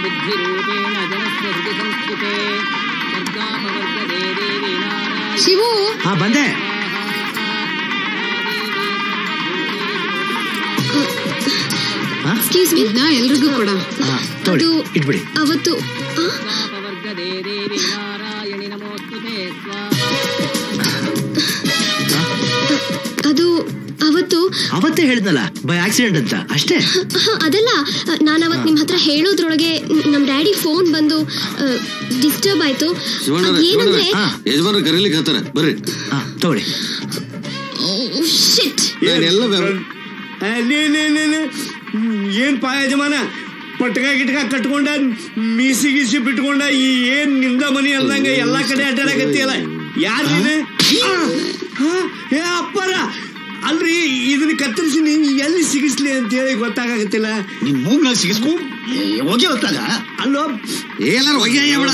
ಬುದ್ಧಿರೂಪೇಣ ಜನಸ್ಯ ಹೃದಯ ಸಂಸ್ಕೃತೆ ಸರ್ಗಾಪವರ್ಗದೇ ದೇವಿ ನಾರಾಯಣ ಶಿವು ಹಾ ಬಂದೆ ಹಾ ಎಕ್ಸ್ಕ್ಯೂಸ್ ಮೀ ನಾ ಎಲ್ರಿಗೂ ಕೊಡ ಹಾ ತೊಗೊಳ್ಳಿ ಅದು ಇಟ್ಬಿಡಿ ಅವತ್ತು ಆ, ಸರ್ಗಾಪವರ್ಗದೇ ದೇವಿ ನಾರಾಯಣಿ ನಮೋಸ್ತುತೆ ಸ್ವಾಹ ಅದು ಅವತ್ತು ಅವತ್ತೇ ಹೇಳಿದ್ನಲ್ಲ ಬೈ ಆಕ್ಸಿಡೆಂಟ್ ಅಂತ ಅಷ್ಟೇ ಹ, ಅದಲ್ಲ ನಾನು ಅವತ್ತು ನಿಮ್ಮ ಹತ್ರ ಹೇಳೋದ್ರೊಳಗೆ ನಮ್ಮ ಡ್ಯಾಡಿ ಫೋನ್ ಬಂದು ಡಿಸ್ಟರ್ಬ್ ಆಯ್ತು ಶಿವಣ್ಣರೇ, ಅದ್ ಏನಂದ್ರೆ ಶಿವಣ್ಣರೇ, ಯಜಮಾನ್ರು ಕರೀಲಿಕ್ಕೆ ಹತ್ತಾರ ಬರ್ರಿ ಹಾ ತಗೊಳ್ಳಿ ಶಿಟ್ ನಾನೆಲ್ಲ ವ್ಯವ- ಲೇ ಲೇ ಲೇ ಲೇ ಹ್ಮ್, ಏನ್ ಪಾ ಯಜಮಾನ ಪಟ್ಕ ಗಿಟ್ಕ ಕಟ್ಕೊಂಡ ಮೀಸಿ ಗೀಸಿ ಬಿಟ್ಕೊಂಡ ಈ ಏನ್ ನಿಂದ ಮನಿ ಅಲ್ದಂಗ ಎಲ್ಲಾ ಕಡೆ ಅಡ್ಡಾಡಕತ್ತಿಯಲ್ಲ ಯಾರು ನೀನು ಆ, ಆ, ಏ ಅಪ್ಪರ ಅಲ್ರಿ ಇದನ್ನ ಕತ್ತರಿಸಿ ನೀನ್ ಎಲ್ಲಿ ಸಿಗಿಸ್ಲಿ ಅಂತ ಹೇಳಿ ಗೊತ್ತಾಗತ್ತಿಲ್ಲ ನಿನ್ ಮೂಗ್ನಾಗ ಸಿಗಿಸ್ಕೊ ಹೋಗಿ ಹೊತ್ತಾಗ ಅಲ್ಲೋ ಏ, ಎಲ್ಲಾರು ಹೊಗೆ ಅಯ್ಯ ಬಿಡ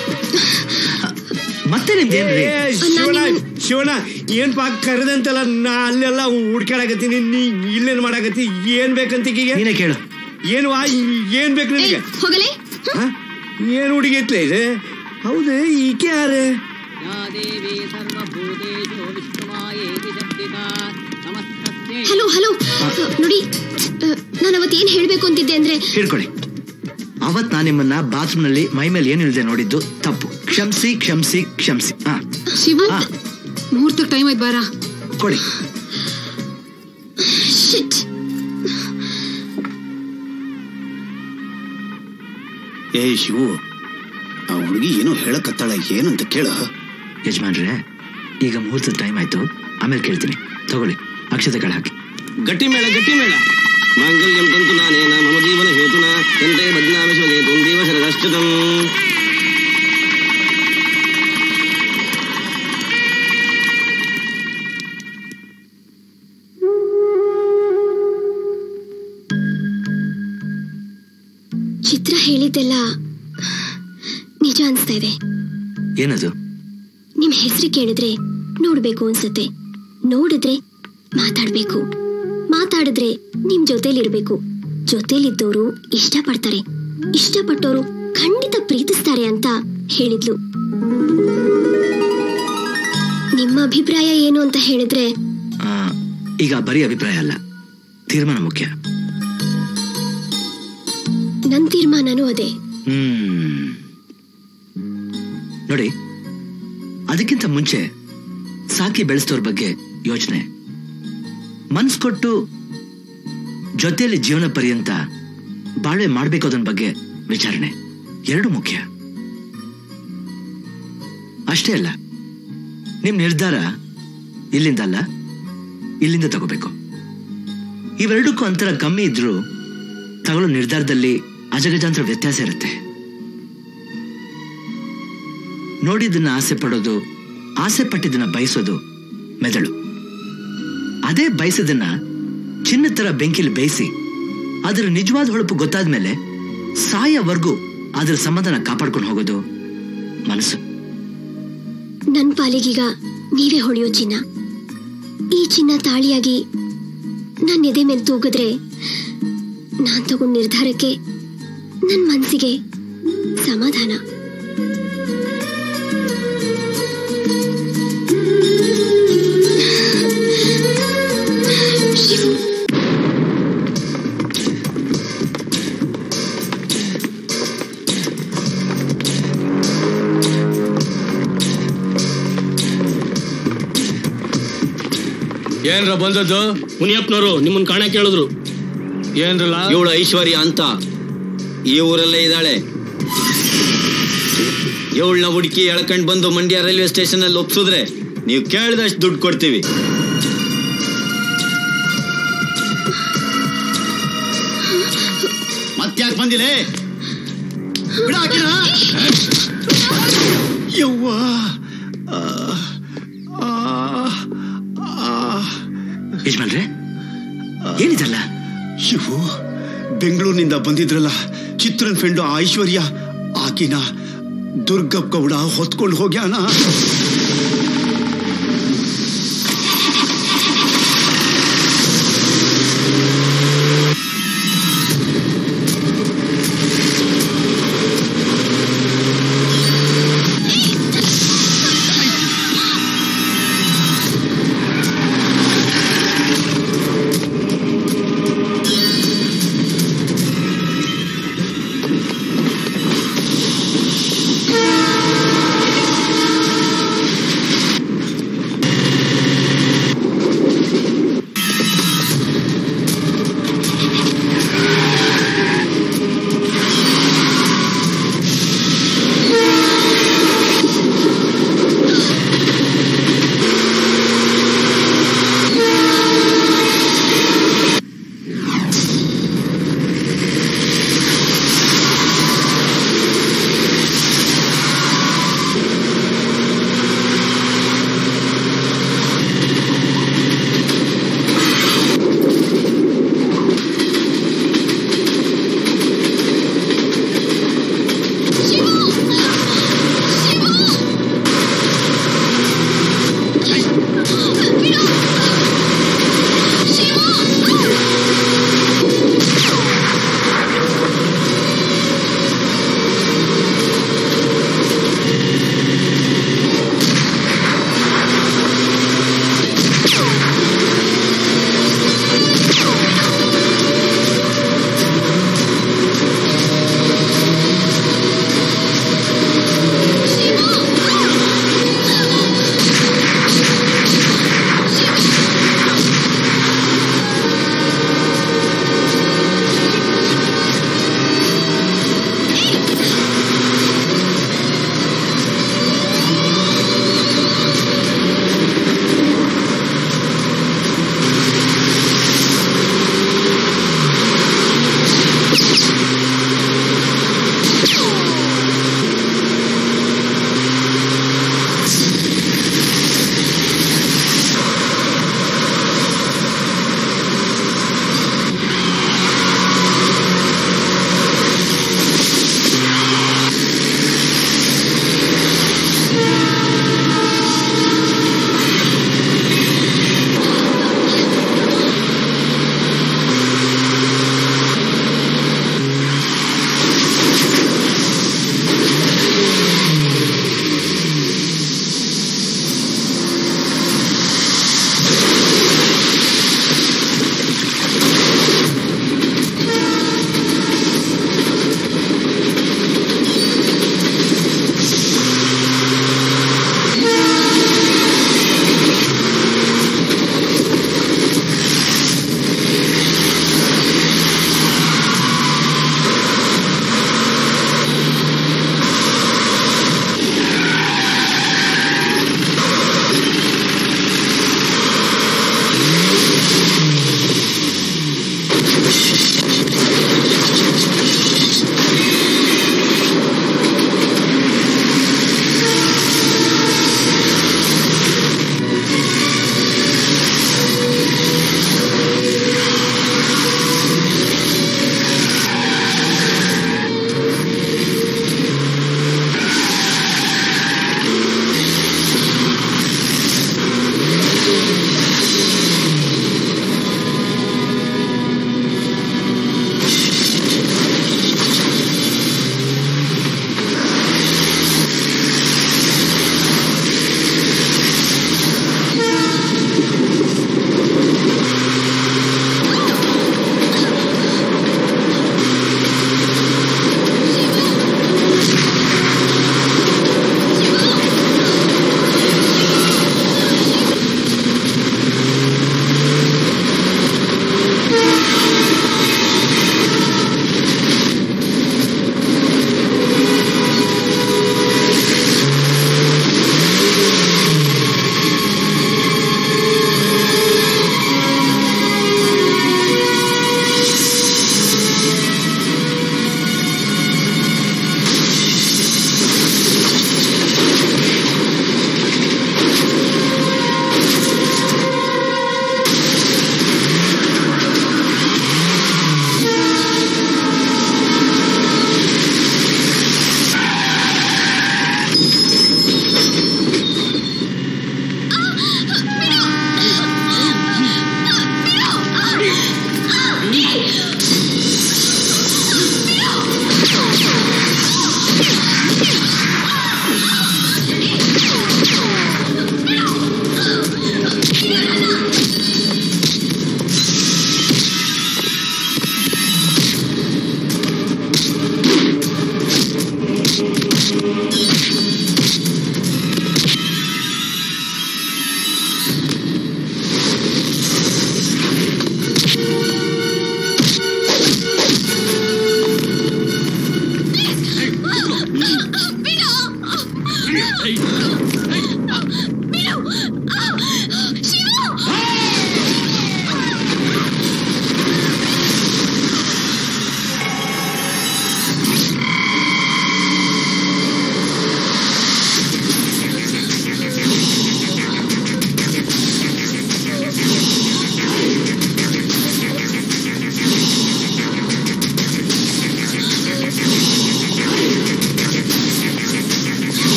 ಮತ್ತೆ ನಿಮ್ದೇನ್ರಿ ಏ, ಶಿವಣ್ಣ ಶಿವಣ್ಣ ಏನ್ ಪಾ ಕರೆದಂತಲ್ಲ ನಾ ಅಲ್ಲೆಲ್ಲ ಹುಡ್ಕಾಡಕತ್ತೀನಿ ನೀ ಇಲ್ಲೇನ್ ಮಾಡಾಕತ್ತಿ ಏನ್ ಬೇಕಂತ ಈಗೀಗ ನೀನೇ ಕೇಳು ಏನು ವಾ ಏನ್ ಬೇಕು ಏಯ್, ನಿನಗೆ ಹೋಗಲೇ ಹ? ಏನ್ ಹುಡುಗಿ ಐತ್ಲೆ ಇದು ಹೌದು ಈಕೆ ಯಾರು या देवी सर्वभूतेषु विष्णुमायेति शब्दिता नमस्तस्यै ಹಲೋ ಹಲೋ ನೋಡಿ ನಾನು ಅವತ್ತು ಏನ್ ಹೇಳ್ಬೇಕು ಅಂತಿದ್ದೆ ಅಂದ್ರೆ ಹೇಳ್ಕೊಳ್ಳಿ ಅವತ್ ನಾನು ನಿಮ್ಮನ್ನ ಬಾತ್ರೂಮ್ ನಲ್ಲಿ ಮೈ ಮೇಲೆ ಏನು ಇಲ್ಲದೆ ನೋಡಿದ್ದು ತಪ್ಪು ಕ್ಷಮಿಸಿ ಕ್ಷಮಿಸಿ ಕ್ಷಮಿಸಿ ಹಾ ಶಿವ ಹಾ ಮುಹೂರ್ತಕ್ಕೆ ಟೈಮ್ ಆಯ್ತು ಬಾರ ಕೊಡಿ ಶಿಟ್ ಏ ಶಿವು ಆ ಹುಡುಗಿ ಏನೋ ಹೇಳಕತ್ತಾಳ ಏನಂತ ಕೇಳ ಯಜಮಾನ್ರೆ ಈಗ ಮುಹೂರ್ತದ ಟೈಮ್ ಆಯ್ತು ಆಮೇಲೆ ಕೇಳ್ತೀನಿ ತಗೊಳ್ಳಿ ಅಕ್ಷತೆಗಳು ಹಾಕಿ ಗಟ್ಟಿ ಮೇಳ ಗಟ್ಟಿ ಮೇಳ ಮಾಂಗಲ್ಯಂ ತಂತು ನಾನೇನ ಮಮ ಜೀವನ ಹೇತುನ ಕಂಠೆ ಬದ್ನಾಮಿ ಶಿವಗೇತು ದಿವಸ ರಶ್ಚಿತಂ ಚಿತ್ರ ಹೇಳಿದ್ದೆಲ್ಲ ನಿಜ ಅನ್ಸ್ತಾ ಇದೆ ಏನದು ನಿಮ್ ಹೆಸರು ಕೇಳಿದ್ರೆ ನೋಡ್ಬೇಕು ಅನ್ಸುತ್ತೆ ನೋಡಿದ್ರೆ ಮಾತಾಡ್ಬೇಕು ಮಾತಾಡಿದ್ರೆ ನಿಮ್ ಜೊತೆಲಿರ್ಬೇಕು ಜೊತೆಲಿದ್ದವರು ಇಷ್ಟಪಡ್ತಾರೆ ಇಷ್ಟಪಟ್ಟವರು ಖಂಡಿತ ಪ್ರೀತಿಸ್ತಾರೆ ಅಂತ ಹೇಳಿದ್ಲು ನಿಮ್ಮ ಅಭಿಪ್ರಾಯ ಏನು ಅಂತ ಹೇಳಿದ್ರೆ ಆ, ಈಗ ಬರೀ ಅಭಿಪ್ರಾಯ ಅಲ್ಲ ತೀರ್ಮಾನ ಮುಖ್ಯ ನನ್ ತೀರ್ಮಾನನೂ ಅದೇ ಹ್ಮ್ ನೋಡಿ ಅದಕ್ಕಿಂತ ಮುಂಚೆ ಸಾಕಿ ಬೆಳೆಸ್ತವ್ರ ಬಗ್ಗೆ ಯೋಚನೆ ಮನ್ಸ್ ಕೊಟ್ಟು ಜೊತೆಯಲ್ಲಿ ಜೀವನ ಪರ್ಯಂತ ಬಾಳ್ವೆ ಮಾಡ್ಬೇಕು ಅದನ್ನ ಬಗ್ಗೆ ವಿಚಾರಣೆ ಎರಡು ಮುಖ್ಯ ಅಷ್ಟೇ ಅಲ್ಲ ನಿಮ್ ನಿರ್ಧಾರ ಇಲ್ಲಿಂದ ಅಲ್ಲ ಇಲ್ಲಿಂದ ತಗೋಬೇಕು ಇವೆರಡಕ್ಕೂ ಅಂತರ ಕಮ್ಮಿ ಇದ್ರೂ ತಗೊಳ್ಳೋ ನಿರ್ಧಾರದಲ್ಲಿ ಅಜಗಜಾಂತರ ವ್ಯತ್ಯಾಸ ಇರುತ್ತೆ ನೋಡಿದ್ದನ್ನ ಆಸೆ ಪಡೋದು ಆಸೆ ಪಟ್ಟಿದ್ದನ್ನ ಬಯಸೋದು ಮೆದುಳು ಅದೇ ಬಯಸದನ್ನ ಚಿನ್ನ ತರ ಬೆಂಕಿಲಿ ಬೇಯಿಸಿ ಅದರ ನಿಜವಾದ ಹೊಳಪು ಗೊತ್ತಾದ್ಮೇಲೆ ಸಾಯವರೆಗೂ ಅದರ ಸಮಾಧಾನ ಕಾಪಾಡ್ಕೊಂಡು ಹೋಗೋದು ಮನಸ್ಸು ನನ್ ಪಾಲಿಗೀಗ ನೀವೇ ಹೊಳೆಯೋ ಚಿನ್ನ ಈ ಚಿನ್ನ ತಾಳಿಯಾಗಿ ನನ್ನ ಎದೆ ಮೇಲೆ ತೂಗಿದ್ರೆ ನಾನ್ ತಗೊಂಡ ನಿರ್ಧಾರಕ್ಕೆ ನನ್ ಮನ್ಸಿಗೆ ಸಮಾಧಾನ ಶಿವು ಏನ್ರ ಬಂದದ್ದು ಮುನಿಯಪ್ಪನವರು ನಿಮ್ಮನ್ನ ಕಾಣ ಕೇಳಿದ್ರು ಏನ್ರಲ್ಲ ಇವಳು ಐಶ್ವರ್ಯ ಅಂತ ಈ ಊರಲ್ಲೇ ಇದ್ದಾಳೆ ಇವಳನ್ನ ಹುಡುಕಿ ಎಳ್ಕೊಂಡ್ ಬಂದು ಮಂಡ್ಯ ರೈಲ್ವೆ ಸ್ಟೇಷನ್ ಅಲ್ಲಿ ಒಪ್ಸಿದ್ರೆ ನೀವು ಕೇಳಿದಷ್ಟು ದುಡ್ಡು ಕೊಡ್ತೀವಿ ಮತ್ತ್ಯಾಕ್ ಬಂದಿಲೆ ಬಿಡ ಆಕಿನ ಯವ್ವ ಆ, ಆ, ಆ. ಯಜಮಾನ್ರೆ ಏನಿದಲ್ಲ ಶಿವು ಬೆಂಗಳೂರಿನಿಂದ ಬಂದಿದ್ರಲ್ಲ ಚಿತ್ರನ್ ಫ್ರೆಂಡು ಆ ಐಶ್ವರ್ಯ ಆಕಿನ ದುರ್ಗಪ್ಪ ಗೌಡ ಹೊತ್ಕೊಂಡು ಹೋಗ್ಯಾನ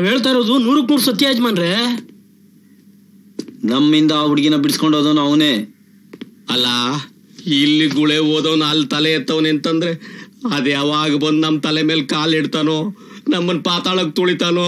ನಾವ್ ಹೇಳ್ತಾ ಇರೋದು ನೂರಕ್ ನೂರು ಸತ್ಯ ಯಜಮಾನ್ರೆ ನಮ್ಮಿಂದ ಆ ಹುಡುಗಿನ ಬಿಡಿಸ್ಕೊಂಡು ಹೋದವನು ಅವನೇ ಅಲ್ಲ ಇಲ್ಲಿ ಗುಳೆ ಓದೋನು ಅಲ್ಲಿ ತಲೆ ಎತ್ತವನೆ ಅಂತಂದ್ರೆ ಅದ್ ಯಾವಾಗ ಬಂದ್ ನಮ್ ತಲೆ ಮೇಲೆ ಕಾಲ್ ಇಡ್ತಾನೋ ನಮ್ಮನ್ ಪಾತಾಳಕ್ ತುಳಿತಾನೋ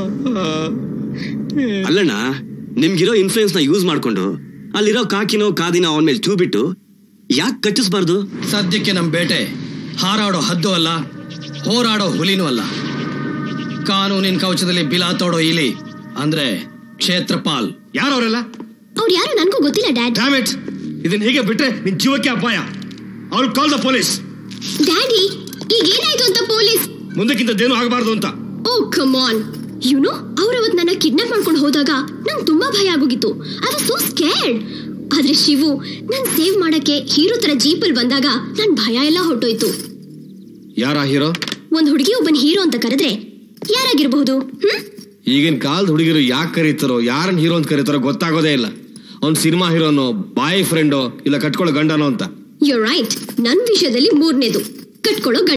ಅಲ್ಲಣ್ಣ ನಿಮ್ಗಿರೋ ಇನ್ಫ್ಲೂಯೆನ್ಸ್ ನ ಯೂಸ್ ಮಾಡ್ಕೊಂಡು ಅಲ್ಲಿರೋ ಕಾಕಿನೋ ಕಾದಿನೋ ಅವನ ಮೇಲೆ ಚೂ ಬಿಟ್ಟು ಯಾಕೆ ಕಚ್ಚಿಸ್ಬಾರ್ದು ಸದ್ಯಕ್ಕೆ ನಮ್ ಬೇಟೆ ಹಾರಾಡೋ ಹದ್ದು ಅಲ್ಲ ಹೋರಾಡೋ ಹುಲಿನೂ ಅಲ್ಲ ಕಾನೂನಿನ ಕವಚದಲ್ಲಿ ಬಿಲಾ ತೋಡೋ ಇಲಿ ಅಂದ್ರೆ ಕ್ಷೇತ್ರಪಾಲ್ ಯಾರವರೆಲ್ಲ ಅವ್ರು ಯಾರು ನನಗೂ ಗೊತ್ತಿಲ್ಲ ಡ್ಯಾಡ್ ಡ್ಯಾಮ್ ಇಟ್ ಇದನ್ನ ಹೀಗೆ ಬಿಟ್ರೆ ನಿನ್ ಜೀವಕ್ಕೆ ಅಪಾಯ ಅವ್ರು ಕಾಲ್ ದ ಪೊಲೀಸ್ ಡ್ಯಾಡಿ ಈಗ ಏನಾಯ್ತು ಅಂತ ಪೊಲೀಸ್ ಮುಂದಕ್ಕಿಂತದ್ದೇನು ಆಗಬಾರ್ದು ಅಂತ ಓ ಕಮ್ ಆನ್ ಯುನೋ ಅವ್ರು ಅವತ್ತು ನನ್ನ ಕಿಡ್ನಾಪ್ ಮಾಡ್ಕೊಂಡು ಹೋದಾಗ ನಂಗೆ ತುಂಬಾ ಭಯ ಆಗೋಗಿತ್ತು ಐ ವಾಸ್ ಸೋ ಸ್ಕೇರ್ಡ್ ಆದ್ರೆ ಶಿವು ನನ್ ಸೇವ್ ಮಾಡಕ್ಕೆ ಹೀರೋ ತರ ಜೀಪಲ್ ಬಂದಾಗ ನನ್ ಭಯ ಎಲ್ಲ ಹೊಟ್ಟೋಯ್ತು ಯಾರ ಹೀರೋ ಒಂದ್ ಹುಡುಗಿ ಒಬ್ಬನ್ ಹೀರೋ ಅಂತ ಕರೆದ್ರೆ ಯಾರಾಗಿರ್ಬಹುದು ಹ್ಮ್ ಈಗಿನ ಕಾಲದ ಹುಡುಗಿರು ಯಾಕೆ ಕರೀತಾರೋ ಯಾರನ್ನ ಹೀರೋ ಅಂತ ಕರೀತಾರೋ ಗೊತ್ತಾಗೋದೇ ಇಲ್ಲ ಅವ್ನ್ ಸಿನಿಮಾ ಹೀರೋನೋ ಬಾಯ್ ಫ್ರೆಂಡೋ ಇಲ್ಲ ಕಟ್ಕೊಳ್ಳೋ ಗಂಡನೋ ಅಂತ ಯು ರೈಟ್ ನನ್ ವಿಷಯದಲ್ಲಿ ಮೂರನೇದು ಕಟ್ಕೊಳ್ಳೋ